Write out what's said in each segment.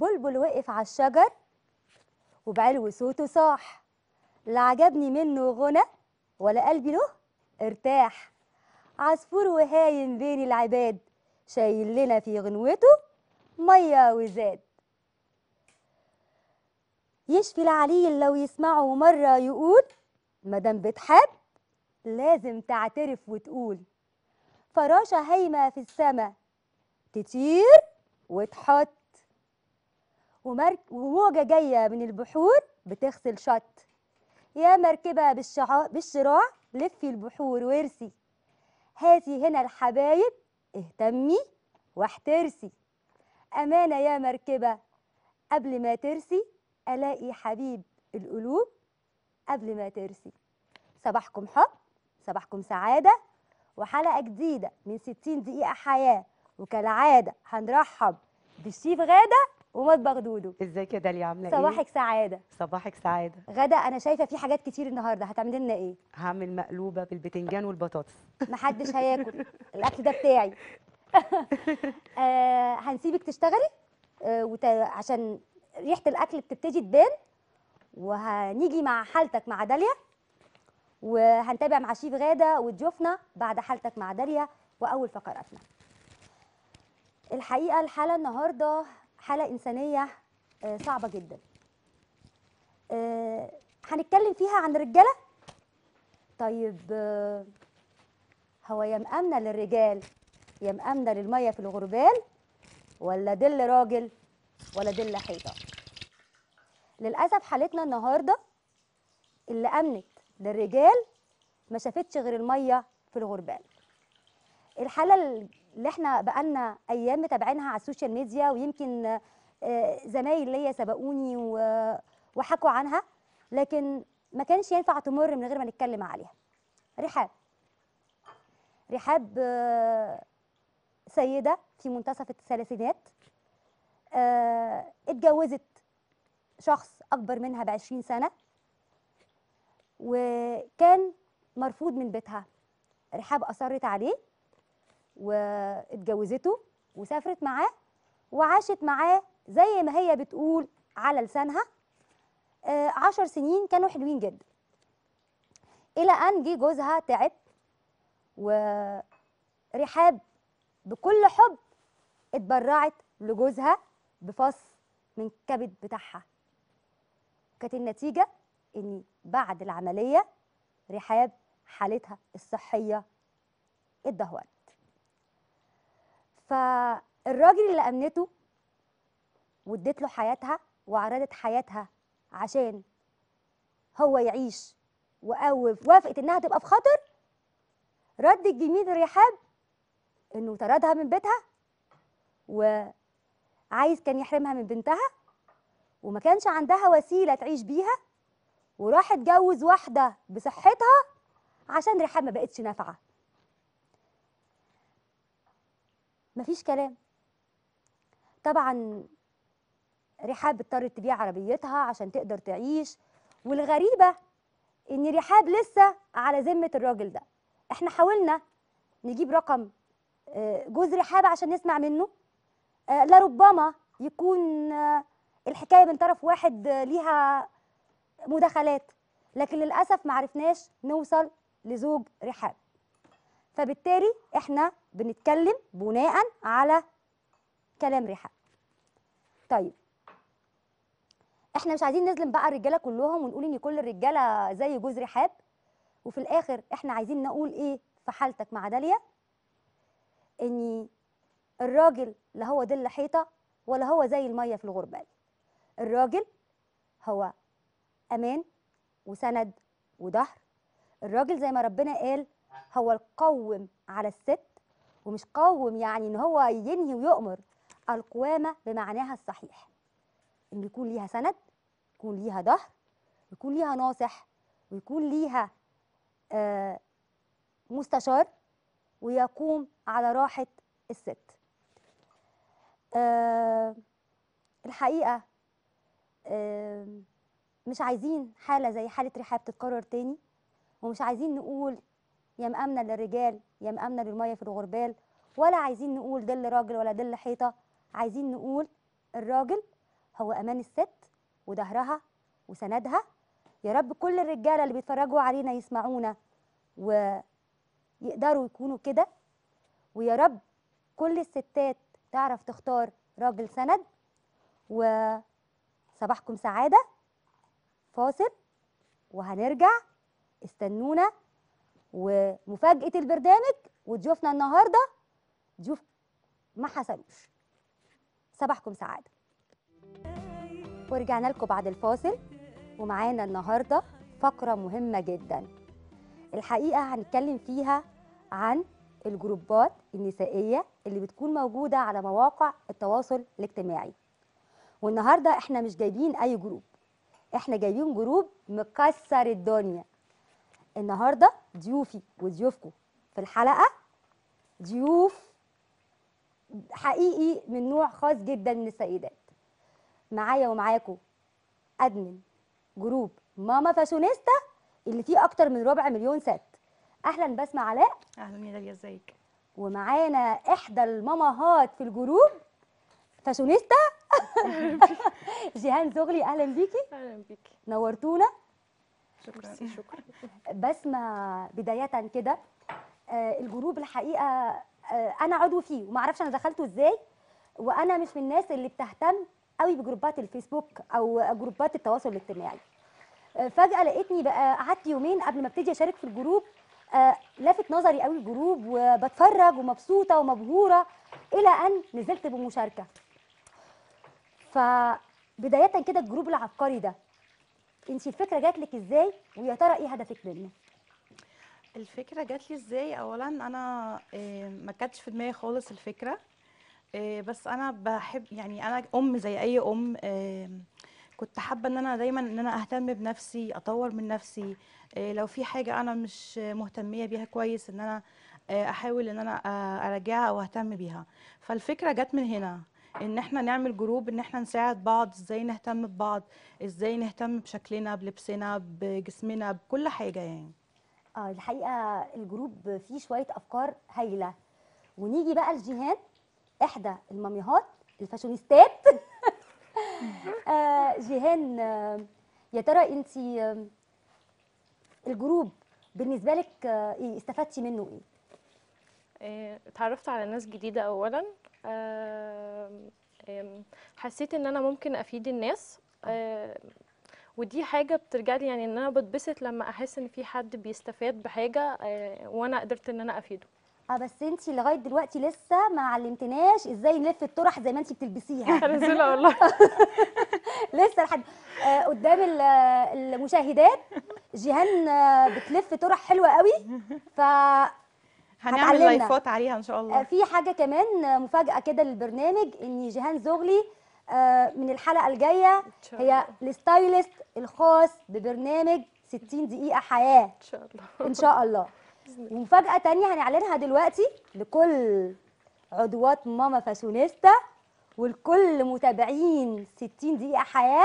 بلبل وقف على الشجر وبعلو صوته صاح لا عجبني منه غنى ولا قلبي له ارتاح عصفور وهايم بين العباد شايل لنا في غنوته ميه وزاد يشفي العليل لو يسمعه مرة يقول مادام بتحب لازم تعترف وتقول فراشة هايمة في السما تطير وتحط ومرك وموجة جاية من البحور بتغسل شط يا مركبة بالشعا... بالشراع لفي البحور وارسي هاتي هنا الحبايب اهتمي واحترسي أمانة يا مركبة قبل ما ترسي ألاقي حبيب القلوب قبل ما ترسي صباحكم حب صباحكم سعادة وحلقة جديدة من 60 دقيقة حياة وكالعادة هنرحب بالشيف غادة ومطبخ دودو ازيك يا داليا عامله ايه صباحك سعادة صباحك سعاده غدا أنا شايفة في حاجات كتير النهاردة هتعملي لنا إيه؟ هعمل مقلوبه بالبتنجان والبطاطس محدش هياكل الأكل ده بتاعي آه هنسيبك تشتغلي آه وت... عشان ريحة الأكل بتبتدي تبان وهنيجي مع حالتك مع داليا وهنتابع مع شيف غادة وضيوفنا بعد حالتك مع داليا وأول فقراتنا الحقيقة الحالة النهاردة حالة إنسانية آه، صعبة جدا آه، هنتكلم فيها عن الرجالة طيب آه، هو يا مأمنة للرجال يا مأمنة للمية في الغربال ولا دل راجل ولا دل حيطة للأسف حالتنا النهاردة اللي أمنت للرجال ما شافتش غير المية في الغربال الحالة اللي احنا بقالنا أيام متابعينها على السوشيال ميديا ويمكن آه، زمايل ليا سبقوني و- وحكوا عنها لكن ما كانش ينفع تمر من غير ما نتكلم عليها رحاب رحاب آه، سيدة في منتصف الثلاثينات آه، اتجوزت شخص أكبر منها بعشرين سنة وكان مرفوض من بيتها رحاب أصرت عليه واتجوزته وسافرت معاه وعاشت معاه زي ما هي بتقول على لسانها آه، عشر سنين كانوا حلوين جدا إلى أن جه جوزها تعب ورحاب بكل حب اتبرعت لجوزها بفص من الكبد بتاعها كانت النتيجة إن بعد العملية رحاب حالتها الصحية اتدهورت فالراجل اللي أمنته واديت له حياتها وعرضت حياتها عشان هو يعيش وقوف وافقت انها تبقى في خطر رد الجميل الرحاب انه طردها من بيتها وعايز كان يحرمها من بنتها وما كانش عندها وسيله تعيش بيها وراح اتجوز واحده بصحتها عشان رحاب ما بقتش نافعه مفيش كلام طبعا رحاب اضطرت تبيع عربيتها عشان تقدر تعيش والغريبه ان رحاب لسه على ذمه الراجل ده احنا حاولنا نجيب رقم آه، جوز رحاب عشان نسمع منه آه، لربما يكون آه، الحكايه من طرف واحد آه، ليها مداخلات لكن للاسف ما عرفناش نوصل لزوج رحاب فبالتالي احنا بنتكلم بناء على كلام رحاب طيب احنا مش عايزين نظلم بقى الرجاله كلهم ونقول ان كل الرجاله زي جوز رحاب وفي الاخر احنا عايزين نقول ايه في حالتك مع داليا ان الراجل لا هو دل حيطه ولا هو زي الميه في الغربال الراجل هو امان وسند وظهر الراجل زي ما ربنا قال هو القوم على الست ومش قوم يعني ان هو ينهي ويؤمر القوامه بمعناها الصحيح ان يكون ليها سند يكون ليها ظهر يكون ليها ناصح ويكون ليها آه، مستشار ويقوم على راحة الست آه، الحقيقة آه، مش عايزين حالة زي حالة رحاب تتكرر تاني ومش عايزين نقول يا مأمنة للرجال يا مأمنة للمية في الغربال ولا عايزين نقول دل راجل ولا دل حيطة عايزين نقول الراجل هو امان الست وظهرها وسندها يا رب كل الرجاله اللي بيتفرجوا علينا يسمعونا ويقدروا يكونوا كده ويا رب كل الستات تعرف تختار راجل سند وصباحكم سعاده فاصل وهنرجع استنونا ومفاجاه البرنامج وضيوفنا النهارده ضيوف ما حصلوش صباحكم سعاده ورجعنا لكم بعد الفاصل ومعانا النهارده فقره مهمه جدا الحقيقه هنتكلم فيها عن الجروبات النسائيه اللي بتكون موجوده على مواقع التواصل الاجتماعي والنهارده احنا مش جايبين اي جروب احنا جايبين جروب مكسر الدنيا النهارده ضيوفي وضيوفكم في الحلقه ضيوف حقيقي من نوع خاص جدا من السيدات معايا ومعاكم ادمن جروب ماما فاشونيستا اللي فيه اكتر من ربع مليون ست اهلا بسمة علاء اهلا يا داليا ازيك ومعانا احدى الماماهات في الجروب فاشونيستا جيهان زغلي اهلا بيكي اهلا بيكي نورتونا شكرا شكرا بسمة بداية كده آه، الجروب الحقيقة آه، أنا عضو فيه وما أعرفش أنا دخلته إزاي وأنا مش من الناس اللي بتهتم قوي بجروبات الفيسبوك أو جروبات التواصل الاجتماعي آه، فجأة لقيتني بقى قعدت يومين قبل ما ابتدي أشارك في الجروب آه، لافت نظري قوي الجروب وبتفرج ومبسوطة ومبهورة إلى أن نزلت بمشاركة فبداية كده الجروب العبقري ده انت الفكرة جات لك ازاي ويا ترى ايه هدفك منه؟ الفكره جات لي ازاي اولا انا آه، ما كانتش في دماغي خالص الفكره آه، بس انا بحب يعني انا ام زي اي ام آه، كنت حابه ان انا دايما ان انا اهتم بنفسي اطور من نفسي آه، لو في حاجه انا مش مهتميه بيها كويس ان انا آه، احاول ان انا آه، اراجعها او اهتم بيها فالفكره جت من هنا ان احنا نعمل جروب ان احنا نساعد بعض ازاي نهتم ببعض ازاي نهتم بشكلنا بلبسنا بجسمنا بكل حاجه يعني اه الحقيقة الجروب فيه شوية أفكار هايلة ونيجي بقى لجيهان إحدى الماميهات الفاشونيستات آه جيهان آه يا ترى أنت آه الجروب بالنسبة لك آه إيه استفدتي منه إيه؟ آه، اتعرفت على ناس جديدة أولا آم، آم، حسيت إن أنا ممكن أفيد الناس آه، ودي حاجة بترجع لي يعني إن أنا بتبسط لما أحس إن في حد بيستفاد بحاجة آه، وأنا قدرت إن أنا أفيده اه بس انت لغايه دلوقتي لسه ما علمتناش ازاي نلف الطرح زي ما انت بتلبسيها هنزلها والله لسه لحد آه قدام ال- المشاهدات جيهان آه بتلف طرح حلوه قوي ف هنعمل هتعلمنا. لايفات عليها ان شاء آه، الله في حاجه كمان آه، مفاجاه كده للبرنامج ان جيهان زغلي آه، من الحلقه الجايه شاء هي الستايلست الخاص ببرنامج 60 دقيقه حياه إن شاء الله ان شاء الله ومفاجاه تانية هنعلنها دلوقتي لكل عضوات ماما فاشونيستا ولكل متابعين 60 دقيقه حياه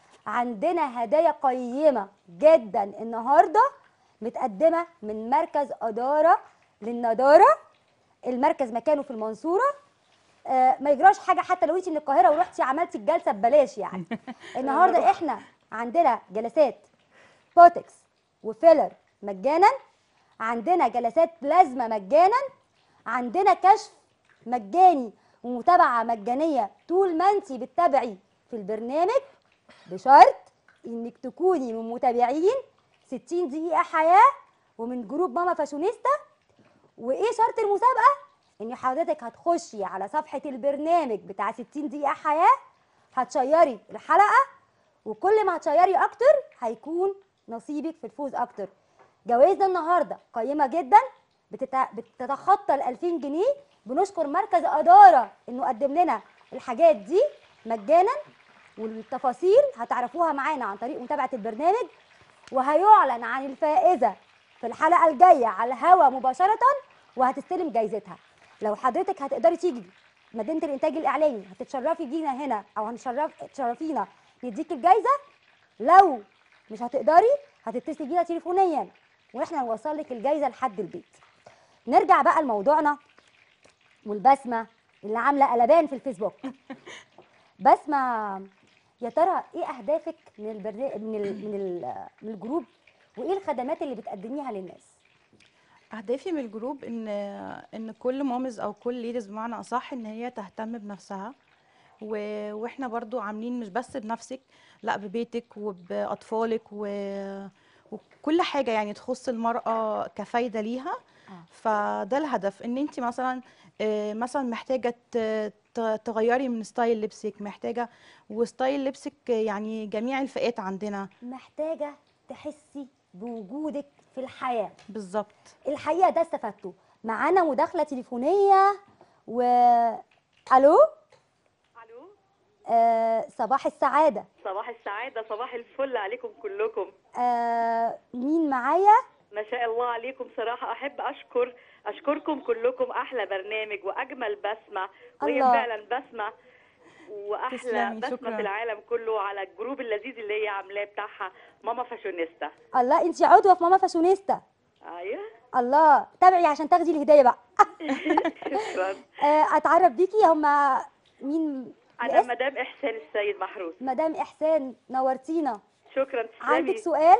عندنا هدايا قيمه جدا النهارده متقدمه من مركز اداره للنضاره المركز مكانه في المنصوره آه ما يجراش حاجه حتى لو انت من القاهره ورحتي عملتي الجلسه ببلاش يعني النهارده احنا عندنا جلسات بوتكس وفيلر مجانا عندنا جلسات بلازما مجانا عندنا كشف مجاني ومتابعه مجانيه طول ما انت بتتابعي في البرنامج بشرط انك تكوني من متابعين 60 دقيقه حياه ومن جروب ماما فاشونيستا وايه شرط المسابقه ان حضرتك هتخشي على صفحه البرنامج بتاع 60 دقيقه حياه هتشيري الحلقه وكل ما هتشيري اكتر هيكون نصيبك في الفوز اكتر جوائزنا النهارده قيمه جدا بتت... بتتخطى ال 2000 جنيه بنشكر مركز اداره انه قدم لنا الحاجات دي مجانا والتفاصيل هتعرفوها معانا عن طريق متابعه البرنامج وهيعلن عن الفائزه في الحلقه الجايه على الهوا مباشره وهتستلم جايزتها لو حضرتك هتقدري تيجي مدينه الانتاج الاعلامي هتتشرفي بينا هنا او هنشرف تشرفينا نديك الجايزه لو مش هتقدري هتتصلي بينا تليفونيا واحنا نوصل لك الجايزه لحد البيت نرجع بقى لموضوعنا والبسمه اللي عامله قلبان في الفيسبوك بسمه يا ترى ايه اهدافك من البرنامج من ال... من ال... من الجروب وايه الخدمات اللي بتقدميها للناس اهدافي من الجروب ان ان كل مامز او كل ليديز بمعنى اصح ان هي تهتم بنفسها و... واحنا برضو عاملين مش بس بنفسك لا ببيتك وباطفالك و... وكل حاجه يعني تخص المراه كفايده ليها آه. فده الهدف ان انت مثلا آه، مثلا محتاجه ت- ت- تغيري من ستايل لبسك محتاجه وستايل لبسك يعني جميع الفئات عندنا محتاجه تحسي بوجودك في الحياه بالظبط الحقيقه ده استفدته معانا مداخله تليفونيه و الو الو آه صباح السعاده صباح السعادة صباح الفل عليكم كلكم آه مين معايا ما شاء الله عليكم صراحة أحب أشكر أشكركم كلكم أحلى برنامج وأجمل بسمة وهي الله. فعلا بسمة وأحلى تسلمي، بسمة شكراً. في العالم كله على الجروب اللذيذ اللي هي عاملاه بتاعها ماما فاشونيستا الله انت عضوه في ماما فاشونيستا أيوه الله تابعي عشان تاخدي الهديه بقى شكرا آه اتعرف بيكي هما مين أنا الاسم؟ مدام إحسان السيد محروس مدام احسان نورتينا شكرا عندك تسلمي سؤال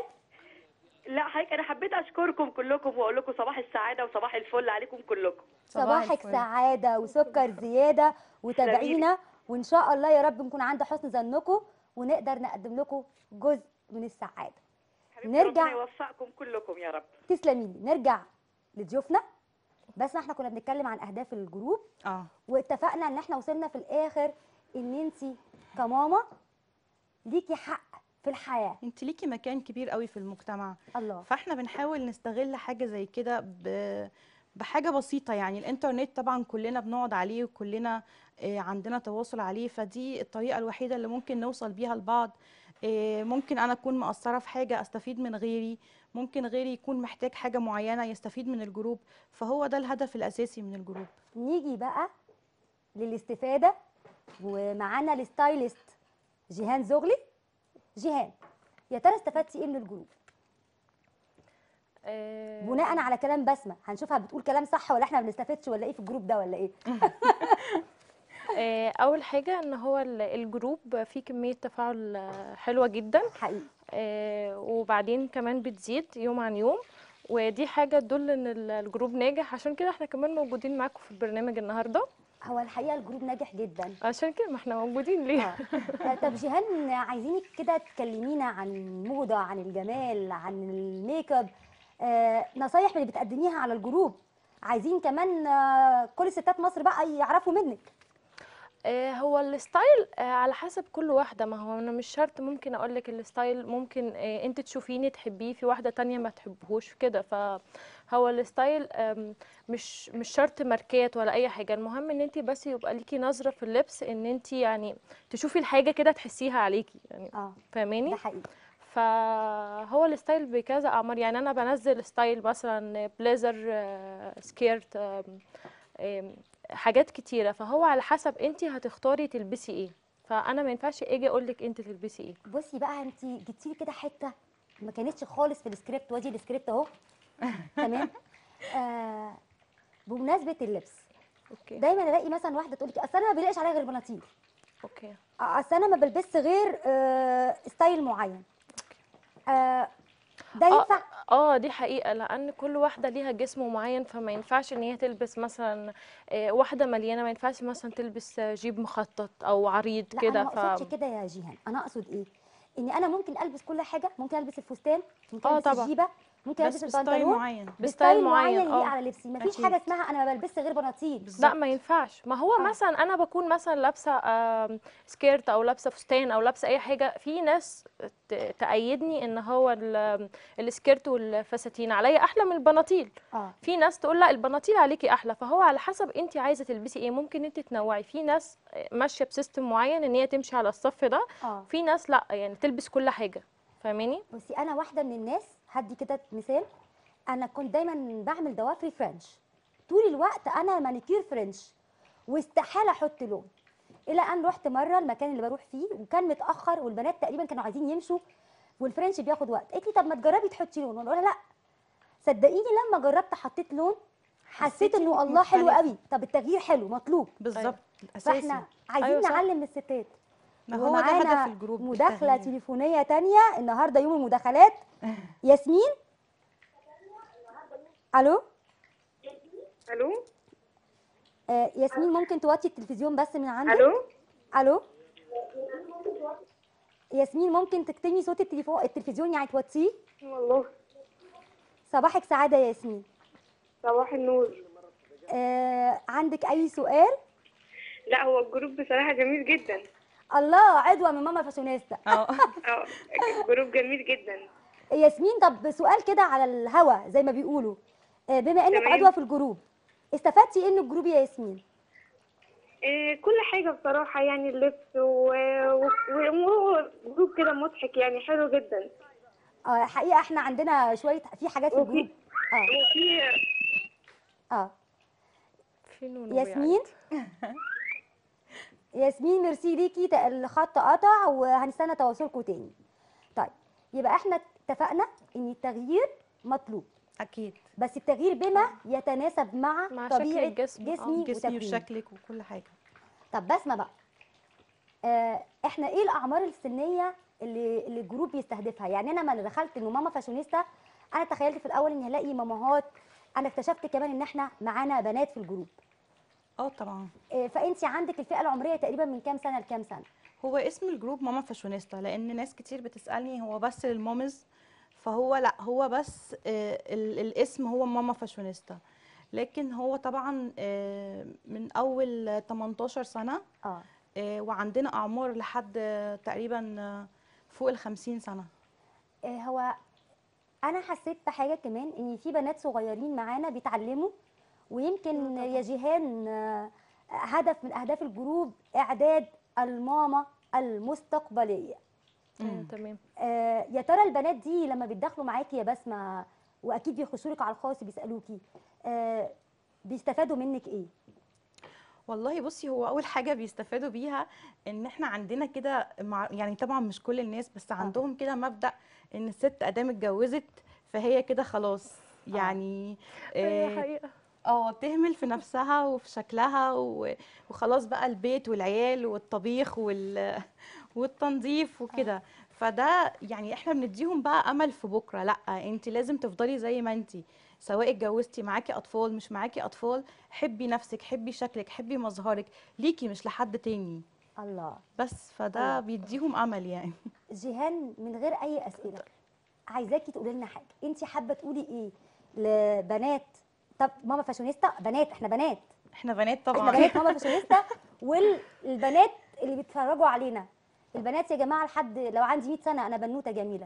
لا حضرتك أنا حبيت أشكركم كلكم وأقول لكم صباح السعادة وصباح الفل عليكم كلكم صباح صباحك الفل. سعاده وسكر زياده وتابعينا وان شاء الله يا رب نكون عند حسن ظنكم ونقدر نقدم لكم جزء من السعاده حبيبتي نرجع. ربنا يوفقكم كلكم يا رب تسلمي لي نرجع لضيوفنا بس احنا كنا بنتكلم عن اهداف الجروب اه واتفقنا ان احنا وصلنا في الاخر ان انت كماما ليكي حق في الحياه انت ليكي مكان كبير قوي في المجتمع الله فاحنا بنحاول نستغل حاجه زي كده ب... بحاجه بسيطه يعني الانترنت طبعا كلنا بنقعد عليه وكلنا آه، عندنا تواصل عليه فدي الطريقه الوحيده اللي ممكن نوصل بيها لبعض آه، ممكن انا اكون مقصره في حاجه استفيد من غيري ممكن غيري يكون محتاج حاجه معينه يستفيد من الجروب فهو ده الهدف الاساسي من الجروب نيجي بقى للاستفاده ومعانا الستايلست جيهان زغلي جيهان يا ترى استفدتي ايه من الجروب آه، بناء على كلام بسمه هنشوفها بتقول كلام صح ولا احنا ما بنستفدش ولا ايه في الجروب ده ولا ايه آه، اول حاجه ان هو ال- الجروب فيه كميه تفاعل آه، حلوه جدا حقيقي آه، وبعدين كمان بتزيد يوم عن يوم ودي حاجه تدل ان ال- الجروب ناجح عشان كده احنا كمان موجودين معاكم في البرنامج النهارده هو الحقيقه الجروب ناجح جدا عشان كده ما احنا موجودين ليه آه، طب جيهان عايزينك كده تكلمينا عن الموضه عن الجمال عن الميك اب آه، نصايح من اللي بتقدميها على الجروب عايزين كمان آه، كل ستات مصر بقى يعرفوا منك آه، هو الستايل آه، على حسب كل واحدة ما هو أنا مش شرط ممكن أقول لك الستايل ممكن آه، أنت تشوفيني تحبيه في واحدة تانية ما تحبهوش كده فهو الستايل آم، مش مش شرط ماركات ولا أي حاجة المهم إن أنت بس يبقى ليكي نظرة في اللبس إن أنت يعني تشوفي الحاجة كده تحسيها عليكي يعني اه فاهماني ده حقيقي فهو الستايل بكذا اعمار يعني انا بنزل ستايل مثلا بليزر آه، سكيرت آم، آم، حاجات كتيره فهو على حسب انت هتختاري تلبسي ايه فانا ما ينفعش اجي اقول لك انت تلبسي ايه بصي بقى انت جبتي لي كده حته ما كانتش خالص في السكريبت وادي السكريبت اهو تمام آه بمناسبه اللبس اوكي دايما الاقي مثلا واحده تقول لي اصل انا ما بلاقيش عليا غير بناطيل اوكي اصل انا ما بلبسش غير آه ستايل معين آه ده آه، ينفع اه دي حقيقة لأن كل واحدة ليها جسم معين فما ينفعش إن هي تلبس مثلا آه، واحدة مليانة ما ينفعش مثلا تلبس آه، جيب مخطط أو عريض لا كده انا ما اقصدش كده يا جيهان انا اقصد ايه اني انا ممكن البس كل حاجه ممكن البس الفستان ممكن آه، البس طبعا. الجيبه ممكن بس البس بستايل البنطلون معين بستايل معين، يليق آه. على لبسي مفيش أكيد. حاجه اسمها انا ما بلبسش غير بناطيل لا ما ينفعش ما هو آه. مثلا انا بكون مثلا لابسه آم، سكيرت او لابسه فستان او لابسه اي حاجه في ناس ت- تأيدني ان هو ال- السكيرت والفساتين عليا احلى من البناطيل اه في ناس تقول لا البناطيل عليكي احلى فهو على حسب انت عايزه تلبسي ايه ممكن انت تنوعي في ناس ماشيه بسيستم معين ان هي تمشي على الصف ده اه في ناس لا يعني تلبس كل حاجه فاهماني بصي انا واحده من الناس هدي كده مثال انا كنت دايما بعمل ضوافري فرنش طول الوقت انا مانيكير فرنش واستحاله احط لون الى ان رحت مره المكان اللي بروح فيه وكان متاخر والبنات تقريبا كانوا عايزين يمشوا والفرنش بياخد وقت قالت لي طب ما تجربي تحطي لون وانا اقول لها لا صدقيني لما جربت حطيت لون حسيت حسيتي انه إنك الله حلو مختلفة. قوي طب التغيير حلو مطلوب بالظبط اساسي فاحنا عايزين أيوة صح. نعلم الستات ما هو ده ومعانا هدف الجروب مداخله التغيير. تليفونيه تانية النهارده يوم المداخلات ياسمين الو الو آه ياسمين ممكن توطي التلفزيون بس من عندك الو الو ياسمين ممكن تكتمي صوت التليفون التلفزيون يعني توطيه والله صباحك سعاده يا ياسمين صباح النور آه عندك اي سؤال لا هو الجروب بصراحة جميل جدا الله عدوى من ماما فاشونيستا اه اه الجروب جميل جدا ياسمين طب سؤال كده على الهوا زي ما بيقولوا آه بما انك تمام. عضوه في الجروب استفدتي ايه من الجروب يا ياسمين إيه كل حاجة بصراحة يعني اللبس و- و- وهو جروب كده مضحك يعني حلو جدا اه الحقيقه احنا عندنا شويه في حاجات في وفي- الجروب اه وفي اه في نونو ياسمين ياسمين ميرسي ليكي ت- الخط قطع وهنستنى تواصلكم تاني طيب يبقى احنا اتفقنا ان التغيير مطلوب اكيد بس التغيير بما يتناسب مع, مع شكل طبيعه الجسم. آه، جسمي جسمي وتكويني وشكلك وكل حاجه طب بسمة بقى آه احنا ايه الاعمار السنيه اللي اللي الجروب بيستهدفها يعني انا لما دخلت انه ماما فاشونيستا انا تخيلت في الاول اني هلاقي ماماهات انا اكتشفت كمان ان احنا معانا بنات في الجروب اه طبعا آه فانت عندك الفئه العمريه تقريبا من كام سنه لكام سنه هو اسم الجروب ماما فاشونيستا لان ناس كتير بتسالني هو بس للمامز فهو لا هو بس آه، ال- الاسم هو ماما فاشونيستا لكن هو طبعا آه، من اول 18 سنه اه آه، وعندنا اعمار لحد آه، تقريبا آه، فوق ال 50 سنه آه، هو انا حسيت بحاجه كمان ان في بنات صغيرين معانا بيتعلموا ويمكن يا جيهان آه، هدف من اهداف الجروب اعداد الماما المستقبليه آه، تمام آه، يا ترى البنات دي لما بيتدخلوا معاكي يا بسمه واكيد بيخشوا لك على الخاص بيسالوكي آه، بيستفادوا منك ايه والله بصي هو اول حاجه بيستفادوا بيها ان احنا عندنا كده مع يعني طبعا مش كل الناس بس عندهم كده مبدأ ان الست ادام اتجوزت فهي كده خلاص يعني هي آه، حقيقة اه تهمل في نفسها وفي شكلها و- وخلاص بقى البيت والعيال والطبيخ وال والتنظيف وكده فده يعني احنا بنديهم بقى امل في بكره لا انت لازم تفضلي زي ما انت سواء اتجوزتي معاكي اطفال مش معاكي اطفال حبي نفسك حبي شكلك حبي مظهرك ليكي مش لحد تاني الله بس فده الله. بيديهم امل يعني جيهان من غير اي اسئله عايزاكي تقولي لنا حاجه انت حابه تقولي ايه لبنات طب ماما فاشونيستا بنات احنا بنات احنا بنات احنا طبعا بنات ماما فاشونيستا والبنات اللي بيتفرجوا علينا البنات يا جماعه لحد لو عندي 100 سنه انا بنوته جميله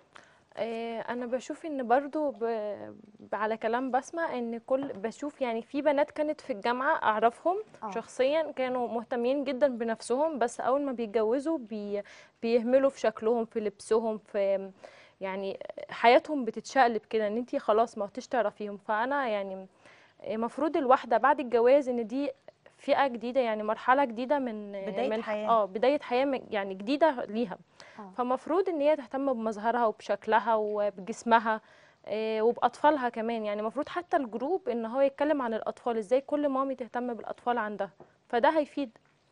آه، انا بشوف ان برضو ب... ب- على كلام بسمة ان كل بشوف يعني في بنات كانت في الجامعة اعرفهم آه. شخصيا كانوا مهتمين جدا بنفسهم بس اول ما بيتجوزوا بي... بيهملوا في شكلهم في لبسهم في يعني حياتهم بتتشقلب كده ان انتي خلاص ما عدتش تعرفيهم فانا يعني المفروض الواحدة بعد الجواز ان دي فئة جديدة يعني مرحلة جديدة من بداية من حياة. اه بداية حياة من- يعني جديدة ليها آه. فمفروض ان هي تهتم بمظهرها وبشكلها وبجسمها آه، وبأطفالها كمان يعني المفروض حتى الجروب ان هو يتكلم عن الأطفال ازاي كل مامي تهتم بالأطفال عندها فده هيفيد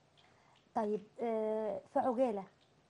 طيب آه، في عجاله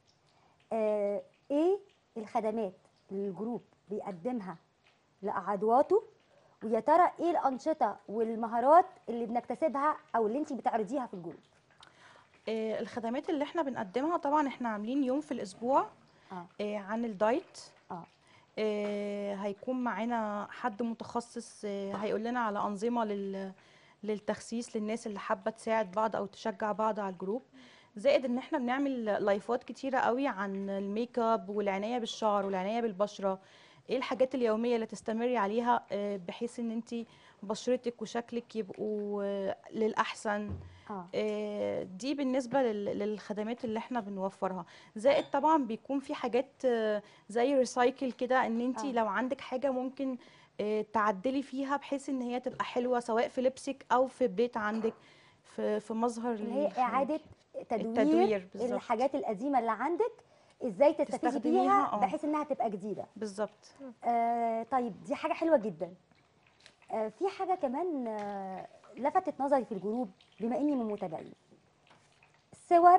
آه، ايه الخدمات اللي الجروب بيقدمها لعضواته ويا ترى ايه الانشطه والمهارات اللي بنكتسبها او اللي انت بتعرضيها في الجروب آه، الخدمات اللي احنا بنقدمها طبعا احنا عاملين يوم في الاسبوع اه آه، عن الدايت اه آه، هيكون معانا حد متخصص آه، هيقول لنا على أنظمة لل للتخسيس للناس اللي حابة تساعد بعض أو تشجع بعض على الجروب زائد ان احنا بنعمل لايفات كتيرة قوي عن الميك اب والعناية بالشعر والعناية بالبشرة ايه الحاجات اليومية اللي تستمري عليها آه، بحيث ان انت بشرتك وشكلك يبقوا آه، للأحسن اه آه، دي بالنسبة لل- للخدمات اللي احنا بنوفرها زائد طبعا بيكون في حاجات آه، زي ريسايكل كده ان انت آه. لو عندك حاجة ممكن آه، تعدلي فيها بحيث ان هي تبقى حلوة سواء في لبسك او في بيت عندك في في مظهر اللي هي الخارج. اعاده تدوير, التدوير بالظبط. الحاجات القديمه اللي عندك ازاي تستفيدي تستخدميها، بيها آه. بحيث انها تبقى جديده بالظبط آه طيب دي حاجه حلوه جدا آه في حاجه كمان آه لفتت نظري في الجروب بما اني من متابعين صور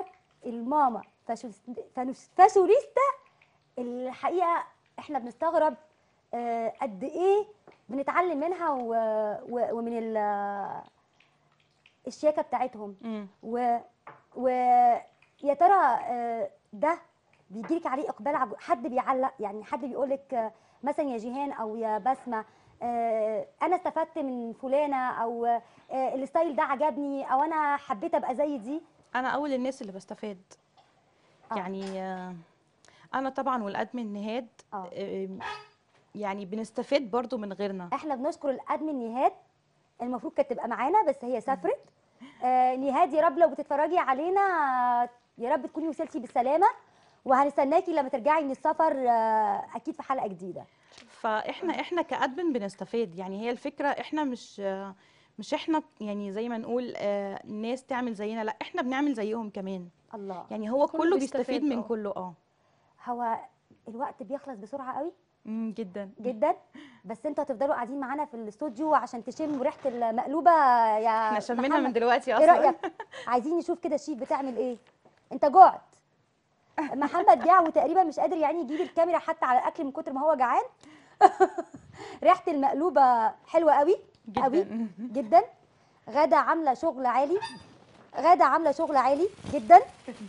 الماما فاشوس- فانوس- فاشوليستا الحقيقه احنا بنستغرب آه، قد ايه بنتعلم منها و... و... ومن ال... الشياكه بتاعتهم مم. و... و يا ترى آه، ده بيجيلك عليه اقبال عج... حد بيعلق يعني حد بيقول لك مثلا يا جيهان او يا بسمه آه، انا استفدت من فلانه او آه، الستايل ده عجبني او انا حبيت ابقى زي دي انا اول الناس اللي بستفاد آه. يعني آه، انا طبعا والادمن نهاد آه. آم، يعني بنستفاد برضو من غيرنا احنا بنشكر الادمن نهاد المفروض كانت تبقى معانا بس هي سافرت آه نهاد يا رب لو بتتفرجي علينا آه، يا رب تكوني وصلتي بالسلامه وهنستناكي لما ترجعي من السفر آه اكيد في حلقه جديده فاحنا احنا كادمن بنستفاد يعني هي الفكره احنا مش آه، مش احنا يعني زي ما نقول آه، ناس تعمل زينا لا احنا بنعمل زيهم كمان الله يعني هو كله كله بيستفاد، بيستفيد من آه. كله اه هو الوقت بيخلص بسرعه قوي مم، جدا جدا بس انتوا هتفضلوا قاعدين معانا في الاستوديو عشان تشموا ريحه المقلوبه يا احنا شمينا محمد. من دلوقتي ايه اصلا رايك عايزين نشوف كده الشيف بتعمل ايه انت جعت محمد جاع وتقريبا مش قادر يعني يجيب الكاميرا حتى على الاكل من كتر ما هو جعان ريحه المقلوبه حلوه قوي قوي جدا جدا غاده عامله شغل عالي غاده عامله شغل عالي جدا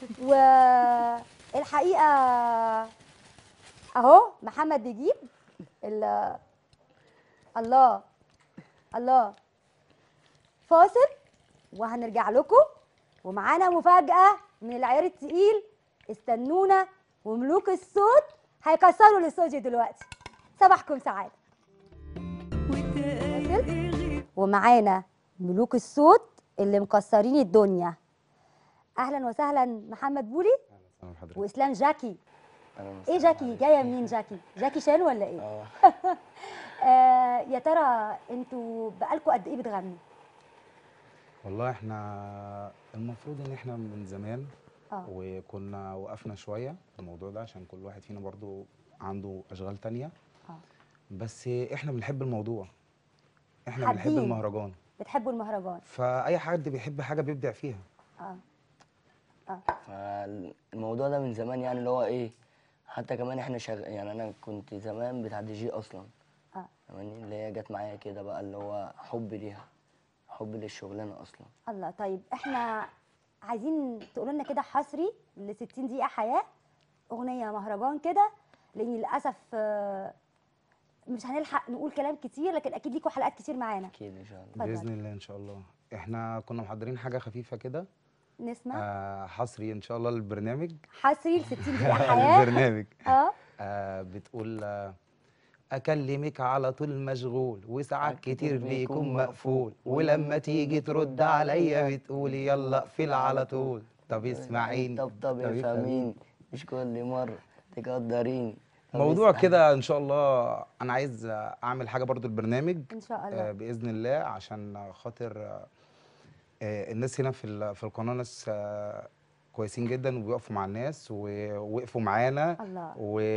والحقيقه اهو محمد بيجيب ال- الله الله فاصل وهنرجع لكم ومعانا مفاجأة من العيار التقيل استنونا وملوك الصوت هيكسروا الاستوديو دلوقتي صباحكم سعادة فاصل ومعانا ملوك الصوت اللي مكسرين الدنيا اهلا وسهلا محمد بولي أهلا بحضرتك. واسلام جاكي أهلا ايه وسهلا جاكي عليك. جايه منين جاكي جاكي شان ولا ايه اه آه يا ترى انتوا بقالكوا قد ايه بتغنوا والله احنا المفروض ان احنا من زمان اه وكنا وقفنا شويه في الموضوع ده عشان كل واحد فينا برضو عنده اشغال تانية اه بس احنا بنحب الموضوع احنا بنحب حابين. المهرجان بتحبوا المهرجان فاي حد بيحب حاجه بيبدع فيها اه فالموضوع ده من زمان يعني اللي هو ايه حتى كمان احنا شغ... يعني انا كنت زمان بتاع دي جي اصلا اه فاهماني اللي هي جت معايا كده بقى اللي هو حب ليها حب للشغلانه اصلا الله طيب احنا عايزين تقولوا لنا كده حصري ل 60 دقيقه حياه اغنيه مهرجان كده لان للاسف آه، مش هنلحق نقول كلام كتير لكن اكيد ليكوا حلقات كتير معانا اكيد ان شاء الله اتفضل. باذن الله ان شاء الله احنا كنا محضرين حاجه خفيفه كده نسمع آه حصري ان شاء الله للبرنامج حصري ل 60 دقيقه حياه البرنامج اه آه بتقول آه اكلمك على طول مشغول وساعات كتير بيكون مقفول ولما تيجي ترد عليا بتقولي يلا اقفل على طول طب اسمعيني طب طب طب افهميني مش كل مره تقدريني طب موضوع اسمعي. كده ان شاء الله انا عايز اعمل حاجه برضو البرنامج ان شاء آه الله باذن الله عشان خاطر آه آه، الناس هنا في ال- في القناه ناس آه كويسين جدا وبيقفوا مع الناس ووقفوا معانا الله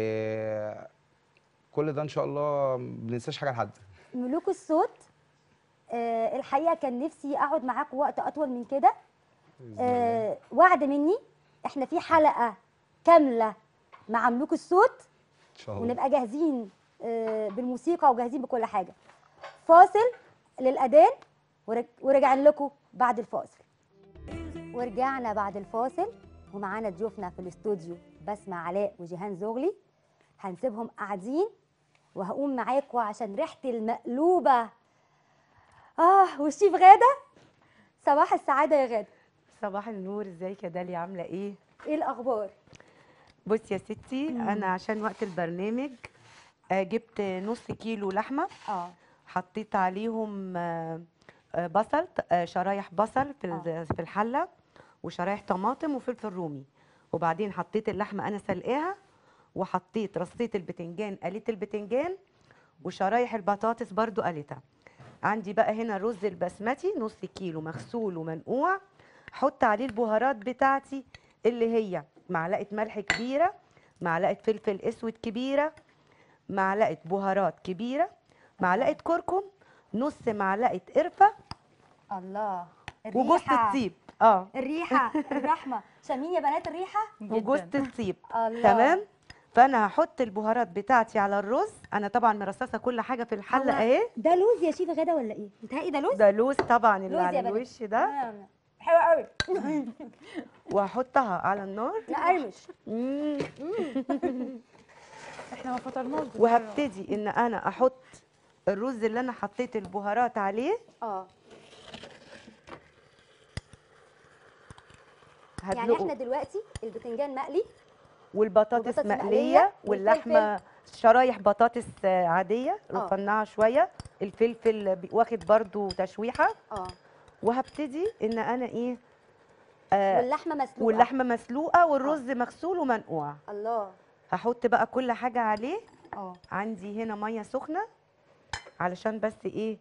وكل ده ان شاء الله ما بننساش حاجه لحد ملوك الصوت آه الحقيقه كان نفسي اقعد معاكم وقت اطول من كده آه وعد مني احنا في حلقه كامله مع ملوك الصوت ان شاء الله ونبقى جاهزين آه بالموسيقى وجاهزين بكل حاجه فاصل للاذان ورج- ورجعنا لكم بعد الفاصل ورجعنا بعد الفاصل ومعانا ضيوفنا في الاستوديو بسمة علاء وجيهان زغلي هنسيبهم قاعدين وهقوم معاكم عشان ريحه المقلوبه اه والشيف غاده صباح السعاده يا غاده صباح النور ازيك يا داليا عامله ايه ايه الاخبار بصي يا ستي انا عشان وقت البرنامج آه، جبت نص كيلو لحمه اه حطيت عليهم آه، آه، بصل آه، شرايح بصل في آه. ال- في الحله وشرايح طماطم وفلفل رومي وبعدين حطيت اللحمه انا سلقاها وحطيت رصيت البتنجان قليت البتنجان وشرايح البطاطس برضو قليتها عندي بقى هنا الرز البسمتي نص كيلو مغسول ومنقوع حط عليه البهارات بتاعتي اللي هي معلقه ملح كبيره معلقه فلفل اسود كبيره معلقه بهارات كبيره معلقه كركم نص معلقه قرفه الله وجوز الريحة. الطيب اه الريحه الرحمه شامين يا بنات الريحه وجوز الطيب الله تمام فانا هحط البهارات بتاعتي على الرز انا طبعا مرصصه كل حاجه في الحله هو اهي ده لوز يا شيف غدا ولا ايه متهيألي ده لوز ده لوز طبعا اللي لوز يا على بنات. الوش ده تمام. حلو قوي وهحطها على النار نقرمش مم. احنا ما فطرناش بالمرة. وهبتدي ان انا احط الرز اللي انا حطيت البهارات عليه اه يعني احنا هدلقه دلوقتي البتنجان مقلي والبطاطس والبطاطس مقلية مقليه واللحمه شرايح بطاطس آه، عاديه آه. رفناها شويه الفلفل بي- واخد برضو تشويحه اه وهبتدي ان انا ايه آه واللحمه مسلوقه واللحمه مسلوقه والرز مغسول ومنقوع الله هحط بقى كل حاجه عليه اه عندي هنا ميه سخنه علشان بس ايه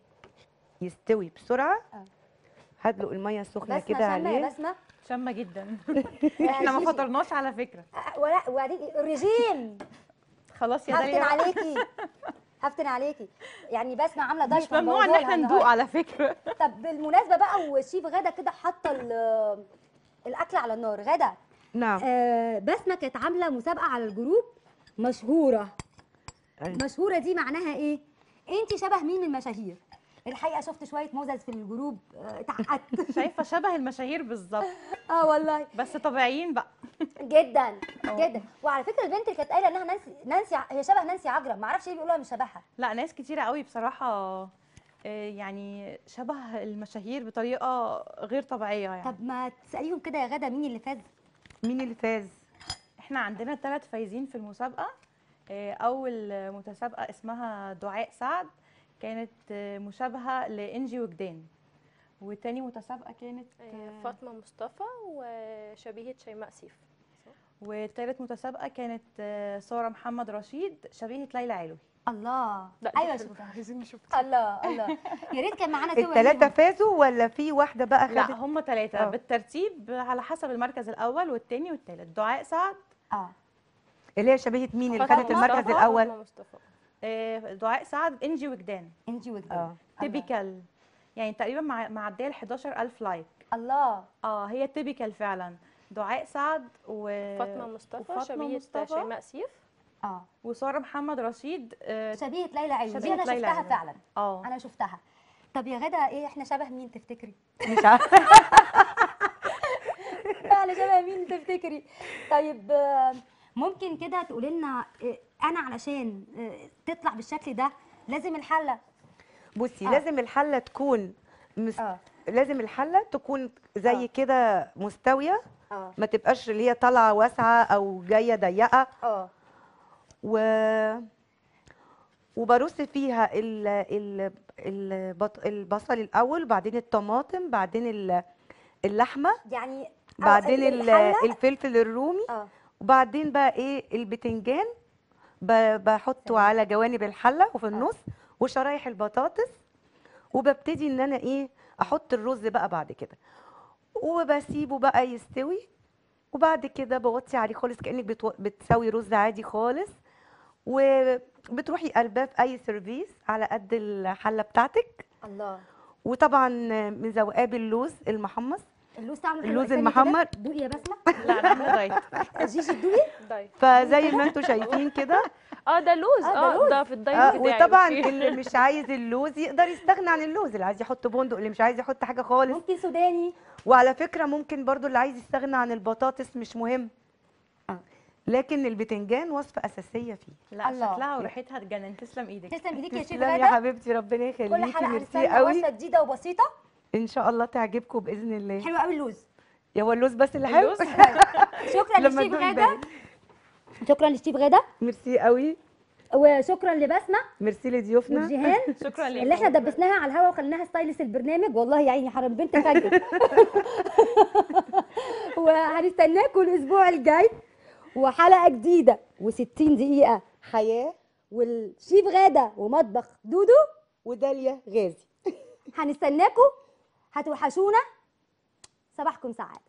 يستوي بسرعه آه. هدلق الميه السخنه بسمه كده شامه يا عليه بسمه شامه جدا يا احنا ما شيشي. فطرناش على فكره آه، ولا وبعدين الرجيم خلاص يا هفتن داليا عليكي هفتن عليكي يعني بسمه عامله دايت مش ممنوع ان هنبوظها احنا ندوق النهاردة. على فكره طب بالمناسبه بقى والشيف غدا كده حاطه ال- الاكل على النار غدا نعم آه بسمه كانت عامله مسابقه على الجروب مشهوره أيوة. مشهوره دي معناها ايه انت شبه مين من المشاهير الحقيقه شفت شويه موزز في الجروب آه، اتعقدت شايفه شبه المشاهير بالظبط اه والله بس طبيعيين بقى جدا أه. جدا وعلى فكره البنت اللي كانت قايله انها نانسي نانسي ع- هي شبه نانسي عجرم ما اعرفش ليه بيقولوها مش شبهها لا ناس كتيره قوي بصراحه آه، يعني شبه المشاهير بطريقه غير طبيعيه يعني طب ما تساليهم كده يا غدا مين اللي فاز مين اللي فاز احنا عندنا ثلاث فايزين في المسابقه آه، اول متسابقه اسمها دعاء سعد كانت آه، مشابهه لانجي وجدان وتاني متسابقه كانت آه، فاطمه مصطفى وشبيهه شيماء سيف وتالت متسابقه كانت آه، ساره محمد رشيد شبيهه ليلى علوي الله لا ايوه دي شفتها عايزين نشوفها الله الله يا ريت كان معانا صور الثلاثه ليهم. فازوا ولا في واحده بقى لا خدت هم ثلاثه آه. بالترتيب على حسب المركز الاول والثاني والثالث دعاء سعد اه اللي هي شبيهه مين اللي فاطمة خدت المركز مصطفى، الاول فاطمة مصطفى آه، دعاء سعد انجي وجدان انجي وجدان اه تيبيكال يعني تقريبا مع معديه ال 11000 لايك الله اه هي تيبيكال فعلا دعاء سعد و فاطمه مصطفى وفاطمة شبيهه مصطفى. شيماء سيف اه وساره محمد رشيد اه شبيهه ليلى علوي دي شبيهة انا ليلى شفتها علوي. فعلا آه. انا شفتها طب يا غدا ايه احنا شبه مين تفتكري مش عارفه احنا شبه مين تفتكري طيب آه، ممكن كده تقولي لنا آه، انا علشان آه، تطلع بالشكل ده لازم الحله بصي آه. لازم الحله تكون مس... اه لازم الحله تكون زي آه. كده مستويه اه ما تبقاش اللي هي طالعه واسعه او جايه ضيقه اه و وبرص فيها ال... ال... البط... البصل الاول وبعدين الطماطم بعدين ال- اللحمه يعني آه، بعدين ال- الحلة- الفلفل الرومي اه وبعدين بقى ايه البتنجان ب- بحطه على جوانب الحله وفي النص وشرايح البطاطس وببتدي ان انا ايه احط الرز بقى بعد كده وبسيبه بقى يستوي وبعد كده بوطي عليه خالص كانك بتو... بتسوي رز عادي خالص وبتروحي قلباه في اي سيرفيس على قد الحله بتاعتك الله وطبعا مزوقاه باللوز المحمص اللوز طعمه حلو اللوز استني كده. المحمر. دوقي يا بسمه لا انا عامله دايت جيجي دوقي دايت فزي ما انتم شايفين كده اه ده لوز آه، ده اه لوز. ده في الدايت آه بتاعي وطبعا أوكي. اللي مش عايز اللوز يقدر يستغنى عن اللوز اللي عايز يحط بندق اللي مش عايز يحط حاجه خالص ممكن سوداني وعلى فكره ممكن برضو اللي عايز يستغنى عن البطاطس مش مهم آه. لكن البتنجان وصفه اساسيه فيه لا الله. شكلها وريحتها تجنن تسلم ايدك تسلم ايديك يا شيف تسلمي يا غدا حبيبتي ربنا كل يخليكي حلقه ميرسي هنستنى قوي وصفه جديده وبسيطه ان شاء الله تعجبكم باذن الله حلو قوي اللوز يا هو اللوز بس اللي حلو اللوز شكرا لما للشيف تدوقي غدا يبان. شكرا للشيف غدا ميرسي قوي وشكرا لبسمه ميرسي لضيوفنا وجيهان شكرا ليك اللي احنا دبسناها على الهوا وخليناها ستايلس البرنامج والله يا عيني حرام بنت فجر وهنستناكم الاسبوع الجاي وحلقه جديده و60 دقيقه حياه والشيف غاده ومطبخ دودو وداليا غازي هنستناكم هتوحشونا صباحكم سعاده